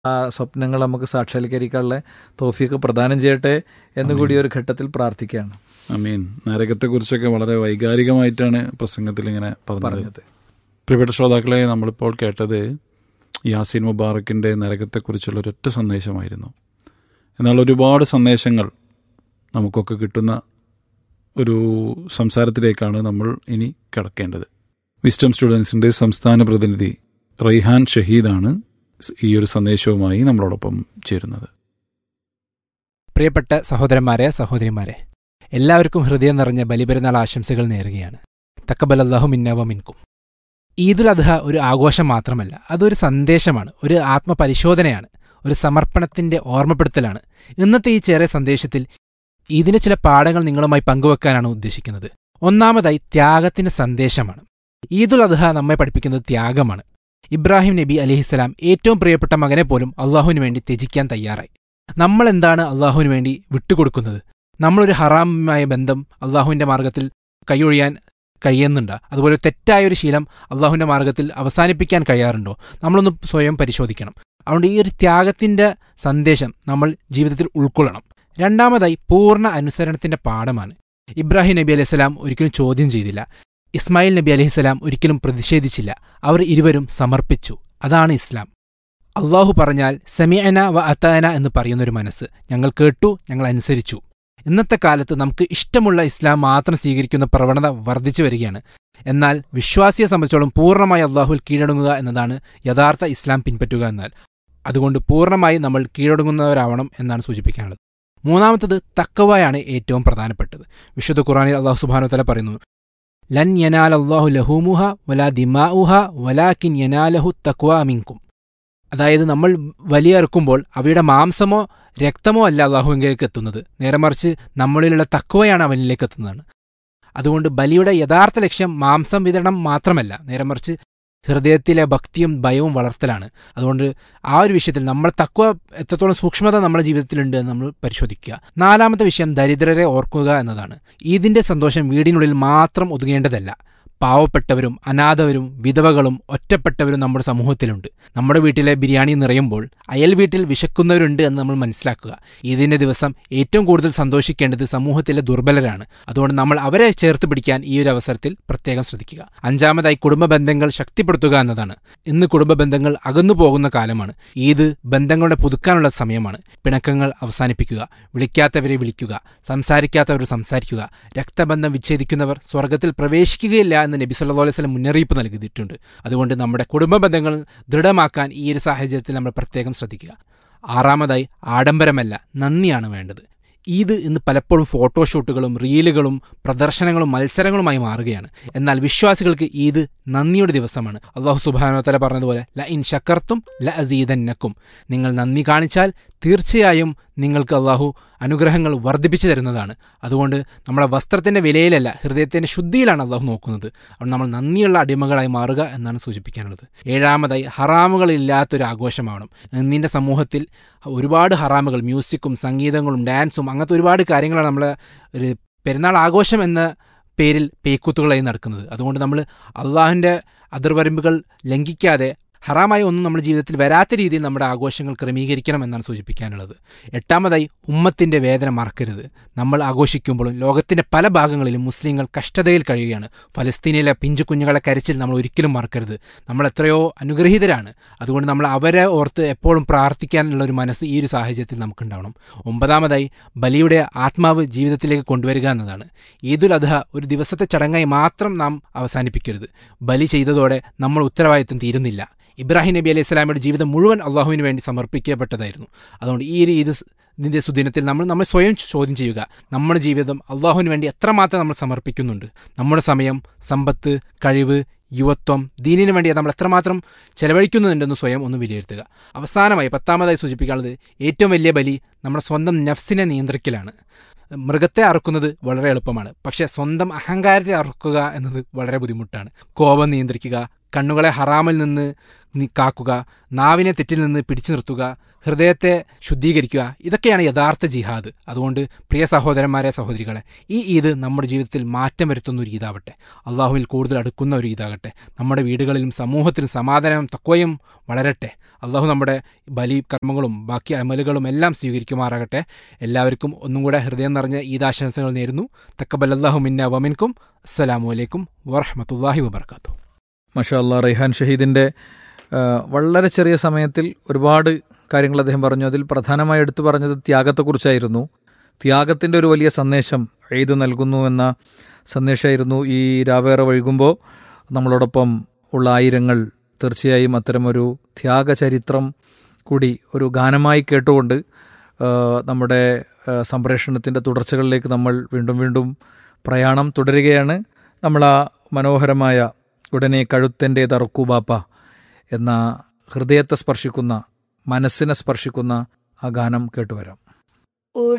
ആ സ്വപ്നങ്ങൾ നമുക്ക് സാക്ഷാത്കരിക്കാനുള്ള തോഫിയൊക്കെ പ്രദാനം ചെയ്യട്ടെ എന്നുകൂടി ഒരു ഘട്ടത്തിൽ പ്രാർത്ഥിക്കുകയാണ് അമീൻ നരകത്തെക്കുറിച്ചൊക്കെ വളരെ വൈകാരികമായിട്ടാണ് പ്രസംഗത്തിൽ ഇങ്ങനെ പറഞ്ഞത് പറഞ്ഞത് പ്രിയപ്പെട്ട ശ്രോതാക്കളെ നമ്മളിപ്പോൾ കേട്ടത് യാസീൻ മുബാറക്കിൻ്റെ നരകത്തെക്കുറിച്ചുള്ള ഒരൊറ്റ സന്ദേശമായിരുന്നു എന്നാൽ ഒരുപാട് സന്ദേശങ്ങൾ നമുക്കൊക്കെ കിട്ടുന്ന ഒരു സംസാരത്തിലേക്കാണ് നമ്മൾ ഇനി കിടക്കേണ്ടത് വിസ്റ്റം സ്റ്റുഡൻസിൻ്റെ സംസ്ഥാന പ്രതിനിധി റൈഹാൻ ഷഹീദാണ് ഈ ഒരു സന്ദേശവുമായി നമ്മളോടൊപ്പം ചേരുന്നത് പ്രിയപ്പെട്ട സഹോദരന്മാരെ സഹോദരിമാരെ എല്ലാവർക്കും ഹൃദയം നിറഞ്ഞ ബലിപെരുന്നാൾ ആശംസകൾ നേരുകയാണ് തക്കബലല്ലാഹു മിന്നവ മിൻകും ഈദുൽ അദ്ഹ ഒരു ആഘോഷം മാത്രമല്ല അതൊരു സന്ദേശമാണ് ഒരു ആത്മപരിശോധനയാണ് ഒരു സമർപ്പണത്തിന്റെ ഓർമ്മപ്പെടുത്തലാണ് ഇന്നത്തെ ഈ ചെറിയ സന്ദേശത്തിൽ ഇതിന് ചില പാഠങ്ങൾ നിങ്ങളുമായി പങ്കുവെക്കാനാണ് ഉദ്ദേശിക്കുന്നത് ഒന്നാമതായി ത്യാഗത്തിന്റെ സന്ദേശമാണ് ഈദുൽ അദ്ഹ നമ്മെ പഠിപ്പിക്കുന്നത് ത്യാഗമാണ് ഇബ്രാഹിം നബി അലിഹിസ്സലാം ഏറ്റവും പ്രിയപ്പെട്ട മകനെ പോലും അള്ളാഹുവിന് വേണ്ടി ത്യജിക്കാൻ തയ്യാറായി നമ്മൾ എന്താണ് അള്ളാഹുവിന് വേണ്ടി വിട്ടുകൊടുക്കുന്നത് നമ്മളൊരു ഹറാമായ ബന്ധം അള്ളാഹുവിന്റെ മാർഗത്തിൽ കൈയൊഴിയാൻ കഴിയുന്നുണ്ടോ അതുപോലെ തെറ്റായ ഒരു ശീലം അള്ളാഹുവിന്റെ മാർഗത്തിൽ അവസാനിപ്പിക്കാൻ കഴിയാറുണ്ടോ നമ്മളൊന്ന് സ്വയം പരിശോധിക്കണം അതുകൊണ്ട് ഈ ഒരു ത്യാഗത്തിന്റെ സന്ദേശം നമ്മൾ ജീവിതത്തിൽ ഉൾക്കൊള്ളണം രണ്ടാമതായി പൂർണ്ണ അനുസരണത്തിന്റെ പാഠമാണ് ഇബ്രാഹിം നബി അലൈഹിസ്സലാം ഒരിക്കലും ചോദ്യം ചെയ്തില്ല ഇസ്മായിൽ നബി അലഹിസ്സലാം ഒരിക്കലും പ്രതിഷേധിച്ചില്ല അവർ ഇരുവരും സമർപ്പിച്ചു അതാണ് ഇസ്ലാം അള്ളാഹു പറഞ്ഞാൽ സെമിയന വ അത്താന എന്ന് പറയുന്നൊരു മനസ്സ് ഞങ്ങൾ കേട്ടു ഞങ്ങൾ അനുസരിച്ചു ഇന്നത്തെ കാലത്ത് നമുക്ക് ഇഷ്ടമുള്ള ഇസ്ലാം മാത്രം സ്വീകരിക്കുന്ന പ്രവണത വർദ്ധിച്ചു വരികയാണ് എന്നാൽ വിശ്വാസിയെ സംബന്ധിച്ചോളം പൂർണ്ണമായി അള്ളാഹുൽ കീഴടങ്ങുക എന്നതാണ് യഥാർത്ഥ ഇസ്ലാം പിൻപറ്റുക എന്നാൽ അതുകൊണ്ട് പൂർണ്ണമായി നമ്മൾ കീഴടങ്ങുന്നവരാവണം എന്നാണ് സൂചിപ്പിക്കാനുള്ളത് മൂന്നാമത്തത് തക്കവയാണ് ഏറ്റവും പ്രധാനപ്പെട്ടത് വിശുദ്ധ ഖുറാനിൽ അള്ളാഹു സുബാനുത്തല പറയുന്നു ലൻ യനാൽ അള്ളാഹു ലഹൂമുഹ വലാ ദിമാഉഹ വലാക്കിൻ യനാലഹു തക്വ മിങ്കും അതായത് നമ്മൾ വലിയറുക്കുമ്പോൾ അവയുടെ മാംസമോ രക്തമോ അല്ല അള്ളാഹുവിലേക്ക് എത്തുന്നത് നേരെ മറിച്ച് നമ്മളിലുള്ള തക്വയാണ് അവനിലേക്ക് എത്തുന്നതാണ് അതുകൊണ്ട് ബലിയുടെ യഥാർത്ഥ ലക്ഷ്യം മാംസം വിതരണം മാത്രമല്ല നേരെ മറിച്ച് ഹൃദയത്തിലെ ഭക്തിയും ഭയവും വളർത്തലാണ് അതുകൊണ്ട് ആ ഒരു വിഷയത്തിൽ നമ്മൾ തക്വ എത്രത്തോളം സൂക്ഷ്മത നമ്മുടെ ജീവിതത്തിലുണ്ട് എന്ന് നമ്മൾ പരിശോധിക്കുക നാലാമത്തെ വിഷയം ദരിദ്രരെ ഓർക്കുക എന്നതാണ് ഈദിന്റെ സന്തോഷം വീടിനുള്ളിൽ മാത്രം ഒതുങ്ങേണ്ടതല്ല പാവപ്പെട്ടവരും അനാഥവരും വിധവകളും ഒറ്റപ്പെട്ടവരും നമ്മുടെ സമൂഹത്തിലുണ്ട് നമ്മുടെ വീട്ടിലെ ബിരിയാണി നിറയുമ്പോൾ അയൽ വീട്ടിൽ വിശക്കുന്നവരുണ്ട് എന്ന് നമ്മൾ മനസ്സിലാക്കുക ഇതിന്റെ ദിവസം ഏറ്റവും കൂടുതൽ സന്തോഷിക്കേണ്ടത് സമൂഹത്തിലെ ദുർബലരാണ് അതുകൊണ്ട് നമ്മൾ അവരെ ചേർത്ത് പിടിക്കാൻ ഈ ഒരു അവസരത്തിൽ പ്രത്യേകം ശ്രദ്ധിക്കുക അഞ്ചാമതായി കുടുംബ ബന്ധങ്ങൾ ശക്തിപ്പെടുത്തുക എന്നതാണ് ഇന്ന് കുടുംബ ബന്ധങ്ങൾ അകന്നു പോകുന്ന കാലമാണ് ഈദ് ബന്ധങ്ങളുടെ പുതുക്കാനുള്ള സമയമാണ് പിണക്കങ്ങൾ അവസാനിപ്പിക്കുക വിളിക്കാത്തവരെ വിളിക്കുക സംസാരിക്കാത്തവർ സംസാരിക്കുക രക്തബന്ധം വിച്ഛേദിക്കുന്നവർ സ്വർഗത്തിൽ പ്രവേശിക്കുകയില്ല എന്ന് നബി സല്ലല്ലാഹു അലൈഹി വസല്ലം മുന്നറിയിപ്പ് നൽകിയിട്ടുണ്ട് അതുകൊണ്ട് നമ്മുടെ കുടുംബ ബന്ധങ്ങൾ ദൃഢമാക്കാൻ ഈ ഒരു സാഹചര്യത്തിൽ നമ്മൾ പ്രത്യേകം ശ്രദ്ധിക്കുക ആറാമതായി ആഡംബരമല്ല നന്ദിയാണ് വേണ്ടത് ഈദ് ഇന്ന് പലപ്പോഴും ഫോട്ടോഷൂട്ടുകളും റീലുകളും പ്രദർശനങ്ങളും മത്സരങ്ങളുമായി മാറുകയാണ് എന്നാൽ വിശ്വാസികൾക്ക് ഈദ് നന്ദിയുടെ ദിവസമാണ് അള്ളാഹു സുബാനോത്തല പറഞ്ഞതുപോലെ ല ഇൻ ശക്കർത്തും ല അസീദന്നക്കും നിങ്ങൾ നന്ദി കാണിച്ചാൽ തീർച്ചയായും നിങ്ങൾക്ക് അള്ളാഹു അനുഗ്രഹങ്ങൾ വർദ്ധിപ്പിച്ചു തരുന്നതാണ് അതുകൊണ്ട് നമ്മുടെ വസ്ത്രത്തിന്റെ വിലയിലല്ല ഹൃദയത്തിന്റെ ശുദ്ധിയിലാണ് അള്ളാഹു നോക്കുന്നത് അതുകൊണ്ട് നമ്മൾ നന്ദിയുള്ള അടിമകളായി മാറുക എന്നാണ് സൂചിപ്പിക്കാനുള്ളത് ഏഴാമതായി ഹറാമുകളില്ലാത്തൊരു ആഘോഷമാവണം നിന്റെ സമൂഹത്തിൽ ഒരുപാട് ഹറാമുകൾ മ്യൂസിക്കും സംഗീതങ്ങളും ഡാൻസും അങ്ങനത്തെ ഒരുപാട് കാര്യങ്ങളാണ് നമ്മളെ ഒരു പെരുന്നാൾ ആഘോഷം എന്ന പേരിൽ പേക്കൂത്തുകളായി നടക്കുന്നത് അതുകൊണ്ട് നമ്മൾ അള്ളാഹുവിൻ്റെ അതിർവരമ്പുകൾ ലംഘിക്കാതെ ഹറാമായി ഒന്നും നമ്മുടെ ജീവിതത്തിൽ വരാത്ത രീതിയിൽ നമ്മുടെ ആഘോഷങ്ങൾ ക്രമീകരിക്കണം എന്നാണ് സൂചിപ്പിക്കാനുള്ളത് എട്ടാമതായി ഉമ്മത്തിന്റെ വേദന മറക്കരുത് നമ്മൾ ആഘോഷിക്കുമ്പോഴും ലോകത്തിന്റെ പല ഭാഗങ്ങളിലും മുസ്ലിങ്ങൾ കഷ്ടതയിൽ കഴിയുകയാണ് ഫലസ്തീനിലെ പിഞ്ചു കുഞ്ഞുങ്ങളെ കരച്ചിൽ നമ്മൾ ഒരിക്കലും മറക്കരുത് നമ്മൾ എത്രയോ അനുഗ്രഹീതരാണ് അതുകൊണ്ട് നമ്മൾ അവരെ ഓർത്ത് എപ്പോഴും പ്രാർത്ഥിക്കാനുള്ള ഒരു മനസ്സ് ഈ ഒരു സാഹചര്യത്തിൽ നമുക്കുണ്ടാവണം ഒമ്പതാമതായി ബലിയുടെ ആത്മാവ് ജീവിതത്തിലേക്ക് കൊണ്ടുവരിക എന്നതാണ് ഈദുൽ അദ്ഹ ഒരു ദിവസത്തെ ചടങ്ങായി മാത്രം നാം അവസാനിപ്പിക്കരുത് ബലി ചെയ്തതോടെ നമ്മൾ ഉത്തരവാദിത്തം തീരുന്നില്ല ഇബ്രാഹിം നബി അലൈഹി സ്വലാമിയുടെ ജീവിതം മുഴുവൻ അള്ളാഹുവിന് വേണ്ടി സമർപ്പിക്കപ്പെട്ടതായിരുന്നു അതുകൊണ്ട് ഈ ഒരു ഈദ് ഇതിൻ്റെ സുദിനത്തിൽ നമ്മൾ നമ്മൾ സ്വയം ചോദ്യം ചെയ്യുക നമ്മുടെ ജീവിതം അള്ളാഹുവിന് വേണ്ടി എത്രമാത്രം നമ്മൾ സമർപ്പിക്കുന്നുണ്ട് നമ്മുടെ സമയം സമ്പത്ത് കഴിവ് യുവത്വം ദീനിന് വേണ്ടി നമ്മൾ എത്രമാത്രം ചെലവഴിക്കുന്നുണ്ടെന്ന് സ്വയം ഒന്ന് വിലയിരുത്തുക അവസാനമായി പത്താമതായി സൂചിപ്പിക്കാനുള്ളത് ഏറ്റവും വലിയ ബലി നമ്മുടെ സ്വന്തം നഫ്സിനെ നിയന്ത്രിക്കലാണ് മൃഗത്തെ അറുക്കുന്നത് വളരെ എളുപ്പമാണ് പക്ഷേ സ്വന്തം അഹങ്കാരത്തെ അറുക്കുക എന്നത് വളരെ ബുദ്ധിമുട്ടാണ് കോപം നിയന്ത്രിക്കുക കണ്ണുകളെ ഹറാമിൽ നിന്ന് നി- കാക്കുക നാവിനെ തെറ്റിൽ നിന്ന് പിടിച്ചു നിർത്തുക ഹൃദയത്തെ ശുദ്ധീകരിക്കുക ഇതൊക്കെയാണ് യഥാർത്ഥ ജിഹാദ് അതുകൊണ്ട് പ്രിയ സഹോദരന്മാരെ സഹോദരികളെ ഈ ഈദ് നമ്മുടെ ജീവിതത്തിൽ മാറ്റം വരുത്തുന്ന ഒരു ഈദാവട്ടെ അള്ളാഹുവിൽ കൂടുതൽ അടുക്കുന്ന ഒരു ഈദാകട്ടെ നമ്മുടെ വീടുകളിലും സമൂഹത്തിലും സമാധാനവും തക്വയും വളരട്ടെ അള്ളാഹു നമ്മുടെ ബലി കർമ്മങ്ങളും ബാക്കി അമലുകളും എല്ലാം സ്വീകരിക്കുമാറാകട്ടെ എല്ലാവർക്കും ഒന്നും കൂടെ ഹൃദയം നിറഞ്ഞ ഈദാശംസകൾ നേരുന്നു തക്കബലല്ലാഹു മിന്ന വമിൻകും അസ്സലാമു അലൈക്കും വറഹമത്തല്ലാഹി വബർക്കാത്തു മഷാ അല്ലാ റൈഹാൻ ഷഹീദിൻ്റെ ആ, വളരെ ചെറിയ സമയത്തിൽ ഒരുപാട് കാര്യങ്ങൾ അദ്ദേഹം പറഞ്ഞു അതിൽ പ്രധാനമായി എടുത്തു പറഞ്ഞത് ത്യാഗത്തെക്കുറിച്ചായിരുന്നു ത്യാഗത്തിൻ്റെ ഒരു വലിയ സന്ദേശം എയ്ത് നൽകുന്നു എന്ന സന്ദേശമായിരുന്നു ഈ രാവേറെ വഴുകുമ്പോൾ നമ്മളോടൊപ്പം ഉള്ള ആയിരങ്ങൾ തീർച്ചയായും അത്തരമൊരു ത്യാഗചരിത്രം കൂടി ഒരു ഗാനമായി കേട്ടുകൊണ്ട് ആ, നമ്മുടെ ആ, സംപ്രേഷണത്തിൻ്റെ തുടർച്ചകളിലേക്ക് നമ്മൾ വീണ്ടും വീണ്ടും പ്രയാണം തുടരുകയാണ് നമ്മൾ ആ മനോഹരമായ ഉടനെ കഴുത്തൻ്റെ തറക്കൂബാപ്പ എന്ന ഹൃദയത്തെ സ്പർശിക്കുന്ന മനസ്സിനെ സ്പർശിക്കുന്ന ആ ഗാനം കേട്ടുവരാം